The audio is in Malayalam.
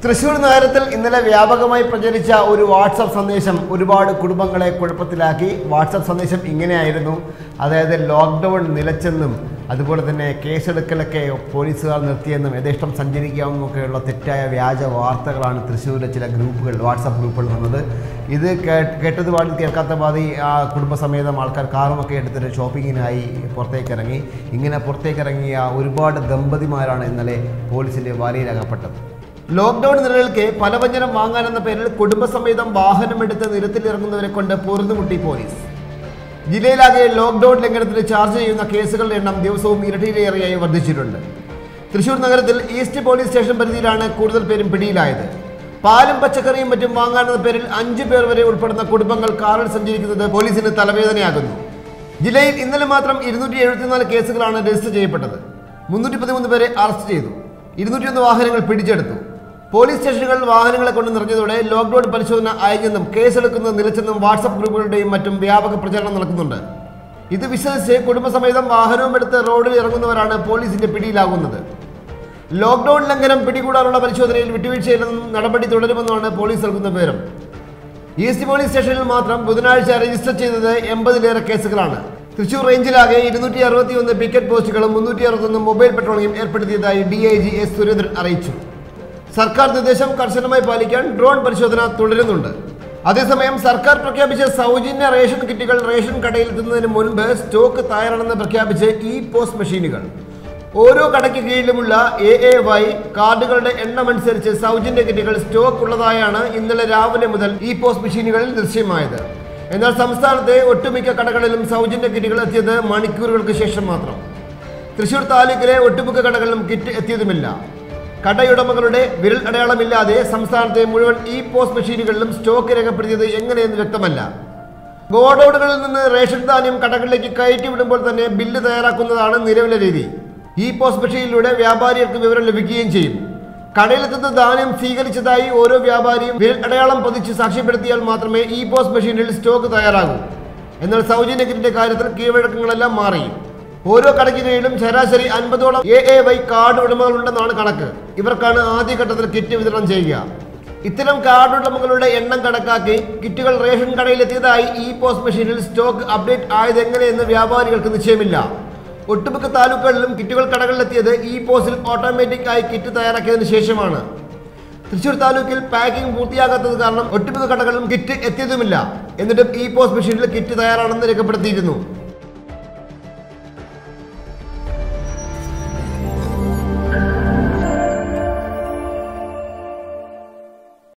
തൃശൂർ നഗരത്തിൽ ഇന്നലെ വ്യാപകമായി പ്രചരിച്ച ഒരു വാട്സപ്പ് സന്ദേശം ഒരുപാട് കുടുംബങ്ങളെ കുഴപ്പത്തിലാക്കി വാട്സപ്പ് സന്ദേശം ഇങ്ങനെയായിരുന്നു അതായത് ലോക്ക്ഡൗൺ നിലച്ചെന്നും അതുപോലെ തന്നെ കേസെടുക്കലൊക്കെ പോലീസുകാർ നിർത്തിയെന്നും യഥേഷ്ടം സഞ്ചരിക്കാമെന്നൊക്കെയുള്ള തെറ്റായ വ്യാജ വാർത്തകളാണ് തൃശ്ശൂരിലെ ചില ഗ്രൂപ്പുകൾ വാട്സപ്പ് ഗ്രൂപ്പുകൾ വന്നത് ഇത് കേ- കേട്ടത് പാടി കേൾക്കാത്ത പാതി ആ കുടുംബസമേതം ആൾക്കാർ കാറുമൊക്കെ എടുത്തിട്ട് ഷോപ്പിങ്ങിനായി പുറത്തേക്ക് ഇറങ്ങി ഇങ്ങനെ പുറത്തേക്ക് ഇറങ്ങിയ ഒരുപാട് ദമ്പതിമാരാണ് ഇന്നലെ പോലീസിൻ്റെ വലയിലകപ്പെട്ടത് ലോക്ക്ഡൌൺ നിലനിൽക്കെ പലവ്യഞ്ജനം വാങ്ങാനെന്ന പേരിൽ കുടുംബസമേതം വാഹനമെടുത്ത് നിരത്തിലിറങ്ങുന്നവരെ കൊണ്ട് പൊറുതുമുട്ടി പോലീസ് ജില്ലയിലാകെ ലോക്ക്ഡൌൺ ലംഘനത്തിന് ചാർജ് ചെയ്യുന്ന കേസുകളുടെ എണ്ണം ദിവസവും ഇരട്ടിയിലേറെയായി വർദ്ധിച്ചിട്ടുണ്ട് തൃശൂർ നഗരത്തിൽ ഈസ്റ്റ് പോലീസ് സ്റ്റേഷൻ പരിധിയിലാണ് കൂടുതൽ പേരും പിടിയിലായത് പാലും പച്ചക്കറിയും മറ്റും വാങ്ങാനെന്ന പേരിൽ അഞ്ചു പേർ വരെ ഉൾപ്പെടുന്ന കുടുംബങ്ങൾ കാറിൽ സഞ്ചരിക്കുന്നത് പോലീസിന് തലവേദനയാകുന്നു ജില്ലയിൽ ഇന്നലെ മാത്രം ഇരുന്നൂറ്റി എഴുപത്തിനാല് കേസുകളാണ് രജിസ്റ്റർ ചെയ്യപ്പെട്ടത് മുന്നൂറ്റി പതിമൂന്ന് പേരെ അറസ്റ്റ് ചെയ്തു ഇരുന്നൂറ്റിയൊന്ന് വാഹനങ്ങൾ പിടിച്ചെടുത്തു പോലീസ് സ്റ്റേഷനുകളിൽ വാഹനങ്ങളെ കൊണ്ട് നിറഞ്ഞതോടെ ലോക്ക്ഡൌൺ പരിശോധന അയഞ്ഞെന്നും കേസെടുക്കുന്നത് നിലച്ചെന്നും വാട്സപ്പ് ഗ്രൂപ്പുകളുടെയും മറ്റും വ്യാപക പ്രചാരണം നടക്കുന്നുണ്ട് ഇത് വിശ്വസിച്ച് കുടുംബസമേതം വാഹനവും എടുത്ത് റോഡിൽ ഇറങ്ങുന്നവരാണ് പോലീസിന്റെ പിടിയിലാകുന്നത് ലോക്ക്ഡൌൺ ലംഘനം പിടികൂടാനുള്ള പരിശോധനയിൽ വിട്ടുവീഴ്ചയില്ലെന്നും നടപടി തുടരുമെന്നാണ് പോലീസ് നൽകുന്ന വിവരം ഈസ്റ്റ് പോലീസ് സ്റ്റേഷനിൽ മാത്രം ബുധനാഴ്ച രജിസ്റ്റർ ചെയ്തത് എൺപതിലേറെ കേസുകളാണ് തൃശൂർ റേഞ്ചിലാകെ ഇരുന്നൂറ്റി അറുപത്തി ഒന്ന് പിക്കറ്റ് പോസ്റ്റുകളും മുന്നൂറ്റി അറുപത്തൊന്ന് മൊബൈൽ പെട്രോളിംഗും ഏർപ്പെടുത്തിയതായി D I G S Surendran അറിയിച്ചു സർക്കാർ നിർദ്ദേശം കർശനമായി പാലിക്കാൻ ഡ്രോൺ പരിശോധന തുടരുന്നുണ്ട് അതേസമയം സർക്കാർ പ്രഖ്യാപിച്ച സൗജന്യ റേഷൻ കിറ്റുകൾ റേഷൻ കടയിൽ എത്തുന്നതിന് മുൻപ് സ്റ്റോക്ക് തയ്യാറാണെന്ന് പ്രഖ്യാപിച്ച് ഇ പോസ്റ്റ് മെഷീനുകൾ ഓരോ കടയ്ക്ക് കീഴിലുമുള്ള എ എ വൈ കാർഡുകളുടെ എണ്ണമനുസരിച്ച് സൗജന്യ കിറ്റുകൾ സ്റ്റോക്ക് ഉള്ളതായാണ് ഇന്നലെ രാവിലെ മുതൽ ഇ പോസ്റ്റ് മെഷീനുകളിൽ ദൃശ്യമായത് എന്നാൽ സംസ്ഥാനത്തെ ഒട്ടുമിക്ക കടകളിലും സൗജന്യ കിറ്റുകൾ എത്തിയത് മണിക്കൂറുകൾക്ക് ശേഷം മാത്രം തൃശൂർ താലൂക്കിലെ ഒട്ടുമിക്ക കടകളിലും കിറ്റ് എത്തിയതുമില്ല കടയുടമകളുടെ വിരൽ അടയാളമില്ലാതെ സംസ്ഥാനത്തെ മുഴുവൻ ഇ പോസ്റ്റ് മെഷീനുകളിലും സ്റ്റോക്ക് രേഖപ്പെടുത്തിയത് എങ്ങനെയെന്ന് വ്യക്തമല്ല ഗോഡൌണുകളിൽ നിന്ന് റേഷൻ ധാന്യം കടകളിലേക്ക് കയറ്റി വിടുമ്പോൾ തന്നെ ബില്ല് തയ്യാറാക്കുന്നതാണ് നിലവിലെ രീതി ഇ പോസ്റ്റ് മെഷീനിലൂടെ വ്യാപാരികൾക്ക് വിവരം ലഭിക്കുകയും ചെയ്യും കടയിലെത്തുന്ന ധാന്യം സ്വീകരിച്ചതായി ഓരോ വ്യാപാരിയും വിരൽ അടയാളം പതിച്ച് സാക്ഷ്യപ്പെടുത്തിയാൽ മാത്രമേ ഇ പോസ്റ്റ് മെഷീനിൽ സ്റ്റോക്ക് തയ്യാറാകൂ എന്നാൽ സൗജന്യ കിറ്റിന്റെ കാര്യത്തിൽ കീഴ്വഴക്കങ്ങളെല്ലാം മാറി ഓരോ കടയ്ക്കിടയിലും ശരാശരി അൻപതോളം എ എ വൈ കാർഡ് ഉടമകളുണ്ടെന്നാണ് കണക്ക് ഇവർക്കാണ് ആദ്യഘട്ടത്തിൽ കിറ്റ് വിതരണം ചെയ്യുക ഇത്തരം കാർഡ് ഉടമകളുടെ എണ്ണം കണക്കാക്കി കിറ്റുകൾ റേഷൻ കടയിലെത്തിയതായി ഇ പോസ്റ്റ് മെഷീനിൽ സ്റ്റോക്ക് അപ്ഡേറ്റ് ആയത് എങ്ങനെയെന്ന് വ്യാപാരികൾക്ക് നിശ്ചയമില്ല ഒട്ടുമിക്ക താലൂക്കുകളിലും കിറ്റുകൾ കടകളിലെത്തിയത് ഇ പോസ്റ്റിൽ ഓട്ടോമാറ്റിക് ആയി കിറ്റ് തയ്യാറാക്കിയതിനു ശേഷമാണ് തൃശൂർ താലൂക്കിൽ പാക്കിംഗ് പൂർത്തിയാകാത്തത് കാരണം ഒട്ടുമിക്ക കടകളിലും കിറ്റ് എത്തിയതുമില്ല എന്നിട്ടും ഇ പോസ്റ്റ് മെഷീനിൽ കിറ്റ് തയ്യാറാണെന്ന് രേഖപ്പെടുത്തിയിരുന്നു